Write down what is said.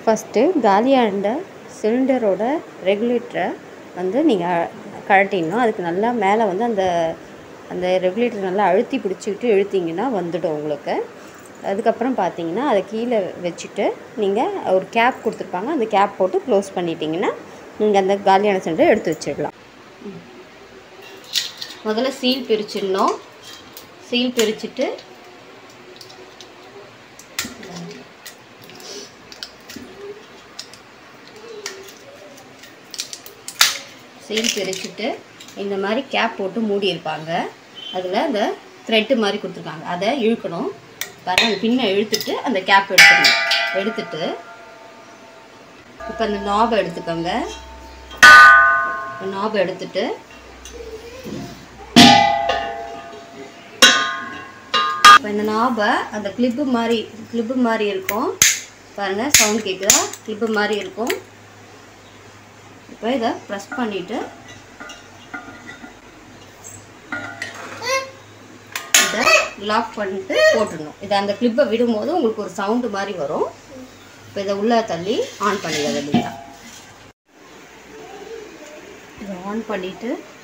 first காலியாண்ட சிலிண்டரோட ரெகுலேட்டரை வந்து நீங்கள் கழட்டிடணும் அதுக்கு நல்லா மேலே வந்து அந்த அந்த ரெகுலேட்டர் நல்லா அழுத்தி பிடிச்சிக்கிட்டு இழுத்தீங்கன்னா வந்துடும் உங்களுக்கு அதுக்கப்புறம் பார்த்தீங்கன்னா அதை கீழே வச்சுட்டு நீங்கள் ஒரு கேப் கொடுத்துருப்பாங்க அந்த கேப் போட்டு க்ளோஸ் பண்ணிட்டீங்கன்னா நீங்கள் அந்த காலியான சிலிண்டரை எடுத்து வச்சிடலாம் முதல்ல சீல் பிரிச்சிடணும் சீல் பிரிச்சுட்டு சீல் பிரிச்சுட்டு இந்த மாதிரி கேப் போட்டு மூடி இருப்பாங்க அதில் அந்த த்ரெட்டு மாதிரி கொடுத்துருக்காங்க அதை இழுக்கணும் பாருங்க அந்த பின்னை இழுத்துட்டு அந்த கேப் எடுத்துக்கணும் எடுத்துட்டு இப்போ அந்த நாபை எடுத்துக்கோங்க நாபை எடுத்துட்டு இப்போ இந்த நாபை அந்த கிளிப்பு மாதிரி கிளிப்பு மாதிரி இருக்கும் பாருங்கள் சவுண்ட் கேட்குதா கிளிப்பு மாதிரி இருக்கும் இப்போ இதை ப்ரெஸ் பண்ணிவிட்டு இதை லாக் பண்ணிட்டு போட்டுடணும் இதை அந்த கிளிப்பை விடும்போது உங்களுக்கு ஒரு சவுண்டு மாதிரி வரும் இப்போ இதை உள்ளே தள்ளி ஆன் பண்ணிட வேண்டியதான் இதை ஆன் பண்ணிவிட்டு